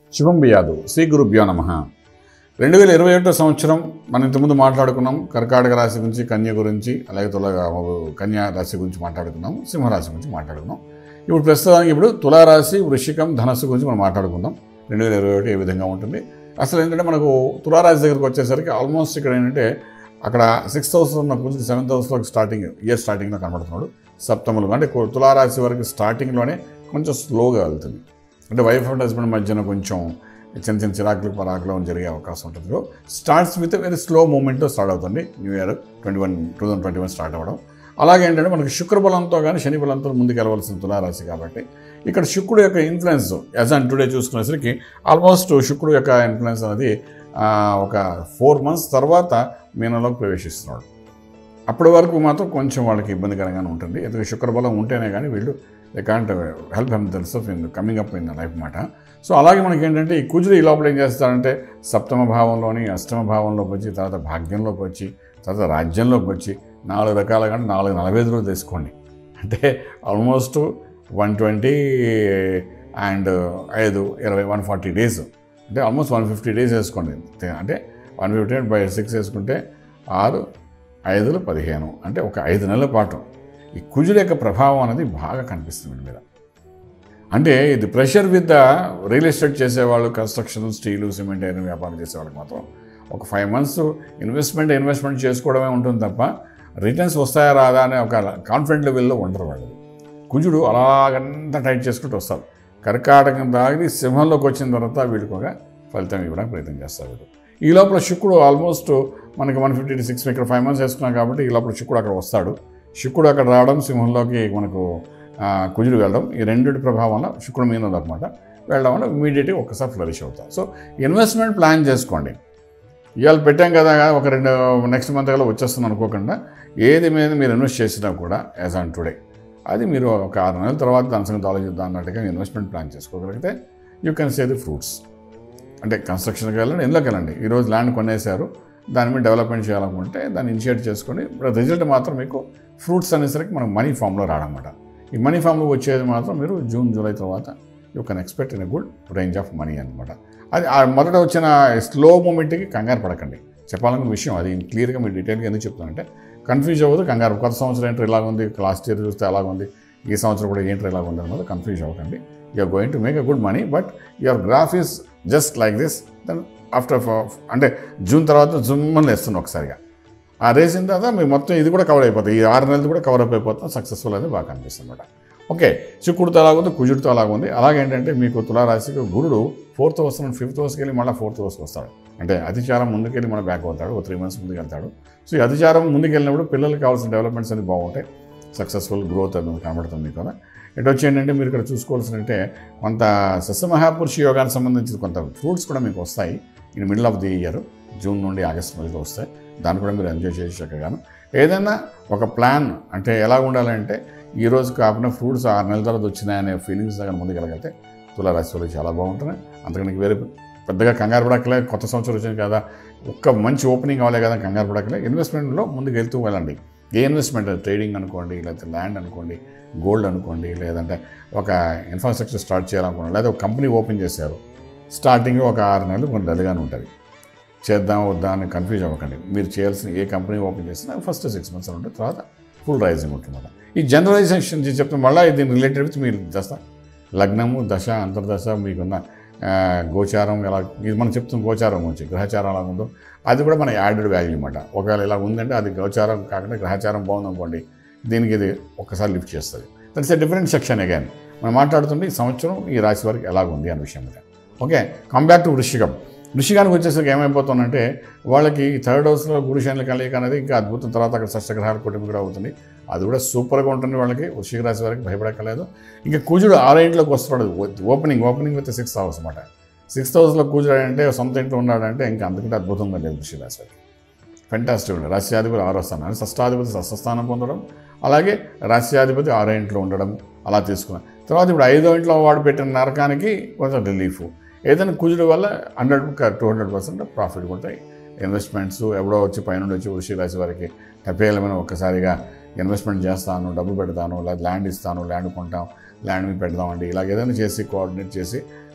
శుభం బియాదు శ్రీ గురుభ్యో నమ రెండు వేల ఇరవై ఒకటో సంవత్సరం మనం ఇంతకుముందు మాట్లాడుకున్నాం కర్కాటక రాశి గురించి కన్య గురించి అలాగే తుల కన్యా రాశి గురించి మాట్లాడుకున్నాం సింహరాశి గురించి మాట్లాడుకున్నాం ఇప్పుడు ప్రస్తుతానికి ఇప్పుడు తులారాశి వృశ్చికం ధనస్సు గురించి మనం మాట్లాడుకుందాం రెండు వేల ఇరవై ఒకటి ఏ విధంగా ఉంటుంది అసలు ఏంటంటే మనకు తులారాశి దగ్గరికి వచ్చేసరికి ఆల్మోస్ట్ ఇక్కడ ఏంటంటే అక్కడ సిక్స్త్ హౌస్ ఉన్న కొంచెం సెవెంత్ హౌస్లో స్టార్టింగ్ ఇయర్ స్టార్టింగ్లో కనబడుతున్నాడు సప్తములు అంటే కు- తులారాశి వరకు స్టార్టింగ్లోనే కొంచెం స్లోగా వెళ్తుంది అంటే వైఫ్ అండ్ హస్బెండ్ మధ్యన కొంచెం చిన్న చిన్న చిరాకులు పరాకులు జరిగే అవకాశం ఉంటుంది స్టార్ట్స్ విత్ వెరీ స్లో మూమెంట్తో స్టార్ట్ అవుతుంది new year twenty one two thousand twenty one start అవ్వడం అలాగే ఏంటంటే మనకి శుక్రబలంతో కానీ శని బలంతో ముందుకు వెళ్ళవలసిన తులారాశి కాబట్టి ఇక్కడ శుక్రుడు యొక్క ఇన్ఫ్లుయెన్స్ యాజ్ అన్ టుడే చూసుకునేసరికి ఆల్మోస్ట్ శుక్రుడు యొక్క ఇన్ఫ్లుయెన్స్ అనేది ఆ, ఒక ఫోర్ మంత్స్ తర్వాత మీనంలోకి ప్రవేశిస్తున్నాడు అప్పటి వరకు మాత్రం కొంచెం వాళ్ళకి ఇబ్బందికరంగానే ఉంటుంది ఎందుకంటే శుక్రబలం ఉంటేనే కానీ వీళ్ళు they can't help hem themselves in coming up in life మాట సో అలాగే మనకి ఏంటంటే ఈ కుజుడు ఈ లోపల ఏం చేస్తారంటే సప్తమ భావంలోని అష్టమ భావంలోకి వచ్చి తర్వాత భాగ్యంలోకి వచ్చి తర్వాత రాజ్యంలోకి వచ్చి నాలుగు రకాలుగా అంటే నాలుగు నలభై ఐదులో తీసుకోండి అంటే ఆల్మోస్ట్ వన్ ట్వంటీ అండ్ ఐదు ఇరవై వన్ ఫార్టీ డేస్ అంటే ఆల్మోస్ట్ వన్ ఫిఫ్టీ డేస్ వేసుకోండి అంటే వన్ ఫిఫ్టీ బై సిక్స్ వేసుకుంటే ఆరు ఐదులు పదిహేను అంటే ఒక ఐదు నెలల పాటు ఈ కుజుడు యొక్క ప్రభావం అనేది బాగా కనిపిస్తుంది వీడి మీద అంటే ఇది pressure with the real estate చేసేవాళ్ళు కన్స్ట్రక్షన్ స్టీలు సిమెంట్ ఐరన్ వ్యాపారం చేసేవాళ్ళకి మాత్రం ఒక ఫైవ్ మంత్స్ ఇన్వెస్ట్మెంట్ ఇన్వెస్ట్మెంట్ చేసుకోవడమే ఉంటుంది తప్ప రిటర్న్స్ వస్తాయా రాదా అనే ఒక కాన్ఫిడెంట్ లెవెల్లో ఉండరు వాళ్ళు కుజుడు అలాగంత టైట్ చేసుకుంటూ వస్తారు కర్కాటకం దాగి సింహంలోకి వచ్చిన తర్వాత వీళ్ళకి ఒక ఫలితం ఇవ్వడానికి ప్రయత్నం చేస్తారు వీళ్ళు ఈ లోపల శుక్రుడు ఆల్మోస్ట్ మనకి వన్ ఫిఫ్టీ సిక్స్ ఇక్కడ ఫైవ్ మంత్స్ వేసుకున్నాం కాబట్టి ఈ లోపల శుక్రుడు అక్కడ వస్తాడు శుక్రుడు అక్కడ రావడం సింహంలోకి మనకు ఆ, కుజుడు వెళ్ళడం ఈ రెండింటి ప్రభావం వల్ల శుక్రుడు మీద అనమాట వెళ్ళడం వల్ల ఇమీడియట్గా ఒక్కసారి ఫ్లరిష్ అవుతాం సో ఇన్వెస్ట్మెంట్ ప్లాన్ చేసుకోండి ఇవాళ పెట్టాం కదా ఒక రెండు నెక్స్ట్ మంత్ కల్లా వచ్చేస్తుంది అనుకోకుండా ఏది మీద మీరు ఇన్వెస్ట్ చేసినా కూడా యాజ్ ఆన్ టుడే అది మీరు ఒక ఆరు నెలల తర్వాత దాని సంగతి ఆలోచిద్దాం అన్నట్టుగా ఇన్వెస్ట్మెంట్ ప్లాన్ చేసుకోగలిగితే you can say the fruits అంటే కన్స్ట్రక్షన్కి వెళ్ళండి ఎందులోకి వెళ్ళండి ఈరోజు ల్యాండ్ కొనేశారు దాని మీద డెవలప్మెంట్ చేయాలనుకుంటే దాన్ని ఇనిషియేట్ చేసుకొని రిజల్ట్ మాత్రం మీకు ఫ్రూట్స్ అనేసరికి మనకు మనీ ఫామ్లో రావడమాట ఈ మనీ ఫామ్లో వచ్చేది మాత్రం మీరు జూన్ జూలై తర్వాత you can expect in a good range of money అనమాట అది ఆ మొదట వచ్చిన స్లో మూమెంట్కి కంగారు పడకండి చెప్పాలనుకున్న విషయం అది క్లియర్గా మీరు డీటెయిల్గా ఎందుకు చెప్తానంటే కన్ఫ్యూజ్ అవ్వదు కంగారు కొత్త సంవత్సరం ఏంటి ఇలాగ ఉంది లాస్ట్ ఇయర్ చూస్తే అలాగ ఉంది ఈ సంవత్సరం కూడా ఏంటి ఇలాగ ఉంది అన్నది కన్ఫ్యూజ్ అవ్వకండి you're going to make a good money but your graph is just like this then after అంటే జూన్ తర్వాత జుమ్మని వేస్తుంది ఒకసారిగా ఆ రేసిన తర్వాత మీరు మొత్తం ఇది కూడా కవర్ అయిపోతుంది ఈ ఆరు నెలలు కూడా కవర్ అప్ అయిపోతుంది సక్సెస్ఫుల్ అనేది బాగా కనిపిస్తుంది అనమాట ఓకే శుక్రుడితో అలాగుంది కుజుడితో అలాగుంది అలాగేంటంటే మీకు తులారాశికి గురుడు ఫోర్త్ హౌస్ నుండి ఫిఫ్త్ హౌస్కి వెళ్ళి మళ్ళీ ఫోర్త్ హౌస్కి వస్తాడు అంటే అతిచారం ముందుకెళ్ళి మన బ్యాక్ అవుతాడు ఒక త్రీ మంత్స్ ముందుకు వెళ్తాడు సో ఈ అతిచారం ముందుకు వెళ్ళినప్పుడు పిల్లలకి కావాల్సిన డెవలప్మెంట్స్ అన్ని బాగుంటాయి సక్సెస్ఫుల్ గ్రోత్ అనేది కనబడుతుంది మీకు కదా ఎటు వచ్చి ఏంటంటే మీరు ఇక్కడ చూసుకోవాల్సిన అంటే కొంత సస్యమహాపురుష యోగానికి సంబంధించిన కొంత ఫ్రూట్స్ కూడా మీకు వస్తాయి in middle of the year June నుండి ఆగస్ట్ మధ్యలో వస్తాయి దాన్ని కూడా మీరు ఎంజాయ్ చేసి చక్కగాను ఏదైనా ఒక ప్లాన్ అంటే ఎలా ఉండాలంటే ఈ రోజు కాకుండా ఫ్రూట్స్ ఆరు నెలల తర్వాత వచ్చినాయనే ఫీలింగ్స్ దగ్గర ముందుకెళ్ళగలిగితే తులారాశి వాళ్ళు చాలా బాగుంటున్నాయి అంతకనికి వేరే పెద్దగా కంగారు పడక్కలే కొత్త సంవత్సరం వచ్చింది కదా ఒక్క మంచి ఓపెనింగ్ అవ్వలే కదా కంగారు పడక్కలే ఇన్వెస్ట్మెంట్లో ముందుకు వెళ్తూ వెళ్ళండి ఏ ఇన్వెస్ట్మెంట్ ట్రేడింగ్ అనుకోండి లేకపోతే ల్యాండ్ అనుకోండి గోల్డ్ అనుకోండి లేదంటే ఒక ఇన్ఫ్రాస్ట్రక్చర్ స్టార్ట్ చేయాలనుకోండి లేదా ఒక కంపెనీ ఓపెన్ చేశారు స్టార్టింగ్ ఒక ఆరు నెలలు కొంచెం డల్గానే ఉంటుంది చేద్దాం వద్దా అని కన్ఫ్యూజ్ అవ్వకండి మీరు చేయాల్సిన ఏ కంపెనీ ఓపెన్ చేసినా ఫస్ట్ సిక్స్ మంత్స్ ఉంటుంది తర్వాత ఫుల్ రైజింగ్ ఉంటుంది ఈ జనరలైజేషన్ చెప్తే మళ్ళీ దీని రిలేటెడ్ విత్ మీరు దశ లగ్నము దశ అంతర్దశ మీకున్న ఆ, గోచారం ఎలా ఇది మనం చెప్తున్న గోచారం గురించి గ్రహచారం ఎలా ఉందో అది కూడా మన యాడెడ్ వాల్యూ అనమాట ఒకవేళ ఇలా ఉందంటే అది గోచారం కాకుండా గ్రహచారం బాగుందనుకోండి దీనికి ఇది ఒక్కసారి లిఫ్ట్ చేస్తుంది that's a different section again మనం మాట్లాడుతుంటే ఈ సంవత్సరం ఈ రాశి వారికి ఎలాగ ఉంది అనే విషయం మీద ఓకే కమ్ బ్యాక్ టు వృషికం వృషికానికి వచ్చేసరికి ఏమైపోతుందంటే వాళ్ళకి థర్డ్ హౌస్లో గురు శనుల కలయిక అనేది ఇంకా అద్భుతం తర్వాత అక్కడ షష్టగ్రహాల కుటుంబం కూడా అవుతుంది అది కూడా సూపర్గా ఉంటుంది వాళ్ళకి వృషిక రాశి వారికి భయపడక్కలేదు ఇంకా కుజుడు ఆరో ఇంట్లోకి వస్తున్నాడు opening opening with sixth house అనమాట సిక్స్త్ హౌస్లో కూర్చోడు అంటే సొంత ఇంట్లో ఉన్నాడంటే ఇంకా అంతకంటే అద్భుతంగా లేదు వృషిక రాశి వారికి ఫెంటాస్టిక్ రాశ్యాధిపతి ఆరో స్థానం షష్టాధిపతి షష్ఠస్థానం పొందడం అలాగే రాశ్యాధిపతి ఆరో ఇంట్లో ఉండడం అలా తీసుకున్నాం తర్వాత ఇప్పుడు ఐదో ఇంట్లో వాడు పెట్టిన నరకానికి కొంచెం రిలీఫ్ ఏదైనా కుజుడు వల్ల hundred two hundred percent profit ఉంటాయి ఇన్వెస్ట్మెంట్స్ ఎవడో వచ్చి పైన వచ్చి వృషి రాశి వారికి టపేలమైన ఒక్కసారిగా ఇన్వెస్ట్మెంట్ చేస్తాను డబ్బు పెడతాను లేదా ల్యాండ్ ఇస్తాను ల్యాండ్ కొంటాం ల్యాండ్ మీద పెడదామండి ఇలాగ ఏదైనా చేసి కోఆర్డినేట్ చేసి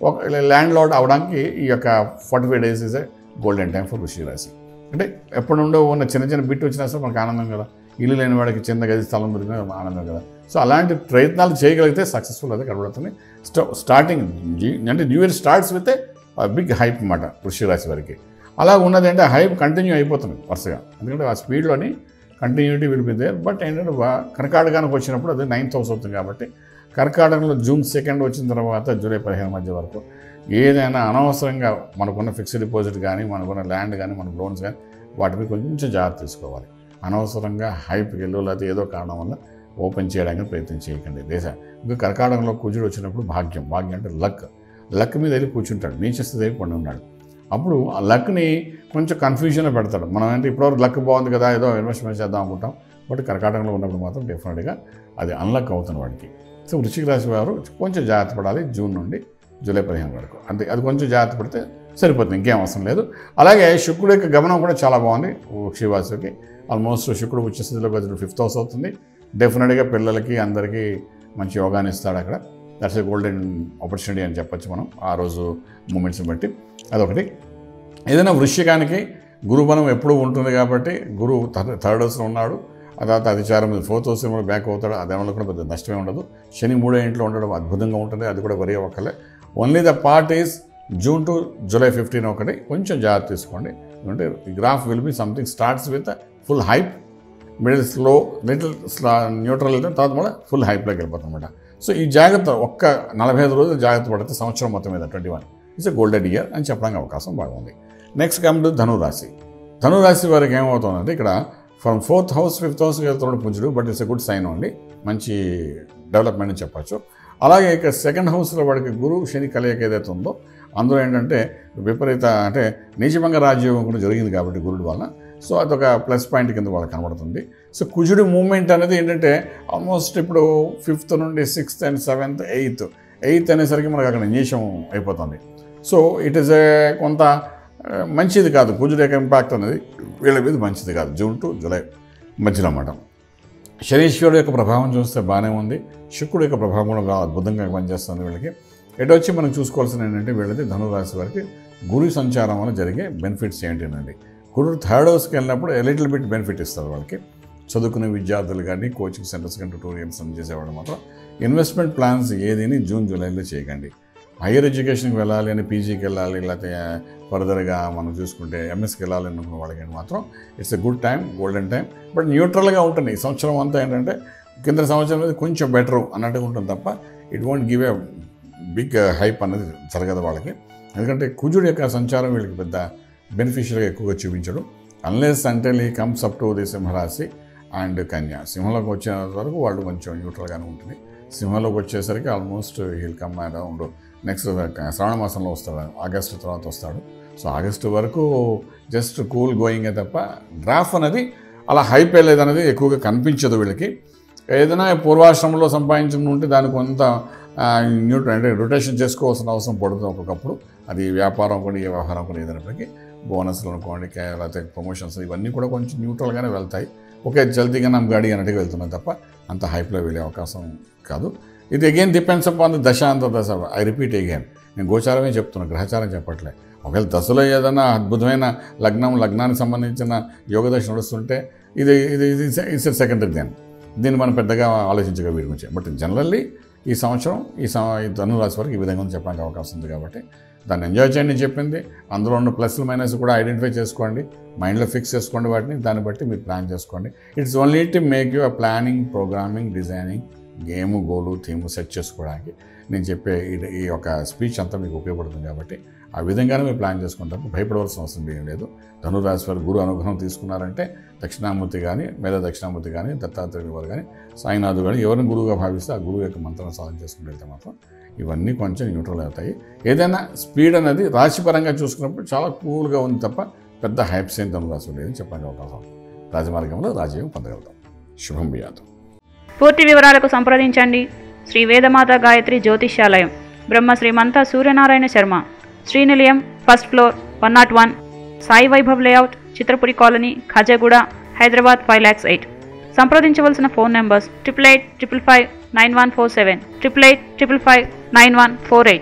ఒక ల్యాండ్ లార్డ్ అవడానికి ఈ యొక్క forty five days is a golden time for వృషిక రాశి అంటే ఎప్పటి నుండో ఉన్న చిన్న చిన్న బిట్ వచ్చినా సరే మనకు ఆనందం కదా ఇల్లు లేని వాడికి చిన్న గది స్థలం దొరికిన ఆనందం కదా సో అలాంటి ప్రయత్నాలు చేయగలిగితే సక్సెస్ఫుల్ అయితే కనబడుతుంది స్టా స్టార్టింగ్ జీ- అంటే new year starts with big hype అన్నమాట వృషిక రాశి వారికి అలా ఉన్నది అంటే హైప్ కంటిన్యూ అయిపోతుంది వరుసగా ఎందుకంటే ఆ స్పీడ్లోని continuity will be there but ఏంటంటే వా- కర్కాటకానికి వచ్చినప్పుడు అది నైన్త్ హౌస్ అవుతుంది కాబట్టి కర్కాటకంలో జూన్ సెకండ్ వచ్చిన తర్వాత జూలై పదిహేను మధ్య వరకు ఏదైనా అనవసరంగా మనకున్న ఫిక్స్డ్ డిపాజిట్ కానీ మనకున్న ల్యాండ్ కానీ మన లోన్స్ కానీ వాటిపై కొంచెం జాగ్రత్త తీసుకోవాలి అనవసరంగా హైప్కి వెళ్ళు లేకపోతే ఏదో కారణం వల్ల ఓపెన్ చేయడానికి ప్రయత్నం చేయకండి దేశ ఇంకా కర్కాటకంలో కుజుడు వచ్చినప్పుడు భాగ్యం భాగ్యం అంటే లక్ లక్ మీద వెళ్ళి కూర్చుంటాడు నీచస్థితి అయిపోయి పండి ఉన్నాడు అప్పుడు ఆ లక్ని కొంచెం కన్ఫ్యూజన్లో పెడతాడు మనం అంటే ఇప్పటివరకు లక్ బాగుంది కదా ఏదో ఇన్వెస్ట్మెంట్ చేద్దాం అనుకుంటాం బట్ కర్కాటకంలో ఉన్నప్పుడు మాత్రం డెఫినెట్గా అది అన్లక్ అవుతుంది వాడికి సో వృశ్చిక రాశి వారు కొంచెం జాగ్రత్త పడాలి జూన్ నుండి జూలై పదిహేను వరకు అంతే అది కొంచెం జాగ్రత్త పడితే సరిపోతుంది ఇంకేం అవసరం లేదు అలాగే శుక్రుడు యొక్క గమనం కూడా చాలా బాగుంది వృక్షివాసుకి ఆల్మోస్ట్ శుక్రుడు ఉచ్చ స్థితిలో గదులు ఫిఫ్త్ హౌస్ అవుతుంది డెఫినెట్గా పిల్లలకి అందరికీ మంచి యోగాన్ని ఇస్తాడు అక్కడ దట్స్ ఎ గోల్డెన్ ఆపర్చునిటీ అని చెప్పొచ్చు మనం ఆ రోజు మూమెంట్స్ని బట్టి అదొకటి ఏదైనా వృశ్చికానికి గురుబలం ఎప్పుడూ ఉంటుంది కాబట్టి గురువు థర్డ్ థర్డ్ హౌస్లో ఉన్నాడు ఆ తర్వాత అధిచారం మీద ఫోర్త్ హౌస్ కూడా బ్యాక్ అవుతాడు అదేమన్నా కూడా పెద్ద నష్టమే ఉండదు శని మూడో ఇంట్లో ఉండడం అద్భుతంగా ఉంటుంది అది కూడా వరి ఒక్కలే only the part is June to July fifteen ఒకటి కొంచెం జాగ్రత్త తీసుకోండి ఎందుకంటే ఈ graph will be something starts with full hype middle slow little neutral అయితే తర్వాత కూడా ఫుల్ హైప్లోకి వెళ్ళిపోతుంది అనమాట సో ఈ జాగ్రత్త ఒక్క నలభై ఐదు రోజులు జాగ్రత్త పడితే సంవత్సరం మొత్తం మీద twenty one it's a golden year అని చెప్పడానికి అవకాశం బాగుంది నెక్స్ట్ కమ్ టు ధనురాశి ధనురాశి వారికి ఏమవుతుందంటే ఇక్కడ ఫ్రమ్ ఫోర్త్ హౌస్ ఫిఫ్త్ హౌస్కి వెళ్తున్నాడు పుంజుడు but it's a good sign only మంచి డెవలప్మెంట్ అని చెప్పచ్చు అలాగే ఇక సెకండ్ హౌస్లో వాడికి గురు శని కలయిక ఏదైతే ఉందో అందులో ఏంటంటే విపరీత అంటే నీచభంగ రాజ్యోగం కూడా జరిగింది కాబట్టి గురుడు వలన సో అదొక ప్లస్ పాయింట్ కింద వాళ్ళకి కనబడుతుంది సో కుజుడి మూమెంట్ అనేది ఏంటంటే ఆల్మోస్ట్ ఇప్పుడు ఫిఫ్త్ నుండి sixth and seventh eighth eighth అనేసరికి మనకు అక్కడ నీచం అయిపోతుంది సో ఇట్ ఈస్ ఏ కొంత ఆ, మంచిది కాదు కుజుడు యొక్క ఇంపాక్ట్ అనేది వీళ్ళ మీద మంచిది కాదు జూన్ టు జూలై మధ్యలో అన్నమాట శనీశ్వరుడు యొక్క ప్రభావం చూస్తే బాగానే ఉంది శుక్రుడు యొక్క ప్రభావం కూడా బాగా అద్భుతంగా పనిచేస్తుంది వీళ్ళకి ఎటు వచ్చి మనం చూసుకోవాల్సింది ఏంటంటే వీళ్ళది ధనురాశి వారికి గురు సంచారం వల్ల జరిగే బెనిఫిట్స్ ఏంటండి గురుడు థర్డ్ హౌస్కి వెళ్ళినప్పుడు లిటిల్ బిట్ బెనిఫిట్ ఇస్తారు వాళ్ళకి చదువుకునే విద్యార్థులు కానీ కోచింగ్ సెంటర్స్ కానీ ట్యూటోరియల్స్ అని చేసేవాళ్ళు మాత్రం ఇన్వెస్ట్మెంట్ ప్లాన్స్ ఏదైనా జూన్ జూలైలో చేయకండి హైయర్ ఎడ్యుకేషన్కి వెళ్ళాలి అని పీజీకి వెళ్ళాలి లేకపోతే ఫర్దర్గా మనం చూసుకుంటే ఎంఎస్కి వెళ్ళాలి అనుకున్న వాళ్ళకి మాత్రం it's a good time golden time but న్యూట్రల్గా ఉంటుంది ఈ సంవత్సరం అంతా ఏంటంటే కింద సంవత్సరం అనేది కొంచెం బెటరు అన్నట్టుగా ఉంటుంది తప్ప it won't give a big hype అనేది జరగదు వాళ్ళకి ఎందుకంటే కుజుడు యొక్క సంచారం వీళ్ళకి పెద్ద బెనిఫిషియల్గా ఎక్కువగా చూపించడు అన్లెస్ అంటే ఈ కమ్స్ అప్ టు ది సింహరాశి అండ్ కన్య సింహంలోకి వచ్చే వరకు వాళ్ళు కొంచెం న్యూట్రల్గానే ఉంటుంది సింహంలోకి వచ్చేసరికి almost he'll come around next శ్రావణ మాసంలో వస్తాడు ఆగస్టు తర్వాత వస్తాడు సో ఆగస్టు వరకు జస్ట్ కూల్ గోయింగే తప్ప డ్రాఫ్ అనేది అలా హైప్ వెళ్ళేది అనేది ఎక్కువగా కనిపించదు వీళ్ళకి ఏదైనా పూర్వాశ్రమంలో సంపాదించిన ఉంటే దాన్ని కొంత న్యూట్ర అంటే రొటేషన్ చేసుకోవాల్సిన అవసరం పడుతుంది ఒక్కొక్కప్పుడు అది వ్యాపారం కూడా ఏ వ్యవహారం కూడా ఏదైనప్పటికీ బోనస్లు అనుకోండి కే- లేకపోతే ప్రమోషన్స్ ఇవన్నీ కూడా కొంచెం న్యూట్రల్గానే వెళ్తాయి ఒకే జల్దీగా నమ్మ గాడి అన్నట్టుగా వెళ్తున్నాయి తప్ప అంత హైప్లో వెళ్ళే అవకాశం కాదు ఇది అగైన్ డిపెండ్స్ అపాన్ ది దశ అంత దశ ఐ రిపీట్ అగైన్ నేను గోచారమే చెప్తున్నాను గ్రహచారం చెప్పట్లే ఒకవేళ దశలో ఏదైనా అద్భుతమైన లగ్నం లగ్నానికి సంబంధించిన యోగ దశ నడుస్తుంటే ఇది ఇది ఇది ఇట్స్ సెకండరీ దెన్ దీన్ని మనం పెద్దగా ఆలోచించగా వీడి గురించి బట్ జనరల్లీ ఈ సంవత్సరం ఈ సం ఈ ధనురాశి వరకు ఈ విధంగా ఉంది చెప్పడానికి అవకాశం ఉంది కాబట్టి దాన్ని ఎంజాయ్ చేయండి అని చెప్పింది అందులో ఉన్న ప్లస్లు మైనస్ కూడా ఐడెంటిఫై చేసుకోండి మైండ్లో ఫిక్స్ చేసుకోండి వాటిని దాన్ని బట్టి మీరు ప్లాన్ చేసుకోండి it's only to make you a planning programming designing game goal theme set చేసుకోవడానికి నేను చెప్పే ఈ- ఈ యొక్క స్పీచ్ అంతా మీకు ఉపయోగపడుతుంది కాబట్టి ఆ విధంగానే మీరు ప్లాన్ చేసుకుంటారు భయపడవలసిన అవసరం ఏం లేదు ధనురాశి వారు గురు అనుగ్రహం తీసుకున్నారంటే దక్షిణామూర్తి కానీ మేధ దక్షిణామూర్తి కానీ దత్తాత్రేయులు వారు కానీ సాయినాథు కానీ ఎవరిని గురువుగా భావిస్తే ఆ గురువు యొక్క మంత్రం సాధన చేసుకుంటూ వెళ్తే మాత్రం ఇవన్నీ కొంచెం న్యూట్రల్ అవుతాయి ఏదైనా స్పీడ్ అనేది రాశిపరంగా చూసుకున్నప్పుడు చాలా కూల్గా ఉంది తప్ప పెద్ద హైప్స్ ఏం ధనురాశి లేదని చెప్పడానికి అవకాశం రాజమార్గంలో రాజయోగం పొందగలుగుతాం శుభం బియాదు పూర్తి వివరాలకు సంప్రదించండి శ్రీ వేదమాత గాయత్రి జ్యోతిష్యాలయం Brahma Srimantha Suryanarayana Sharma Srinilayam first floor one naught one Sai Vaibhav layout Chitrapuri colony Khajaguda Hyderabad five lakhs eight సంప్రదించవలసిన phone numbers triple eight triple five nine one four seven triple eight triple five nine one four eight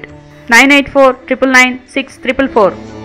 nine eight four triple nine six triple four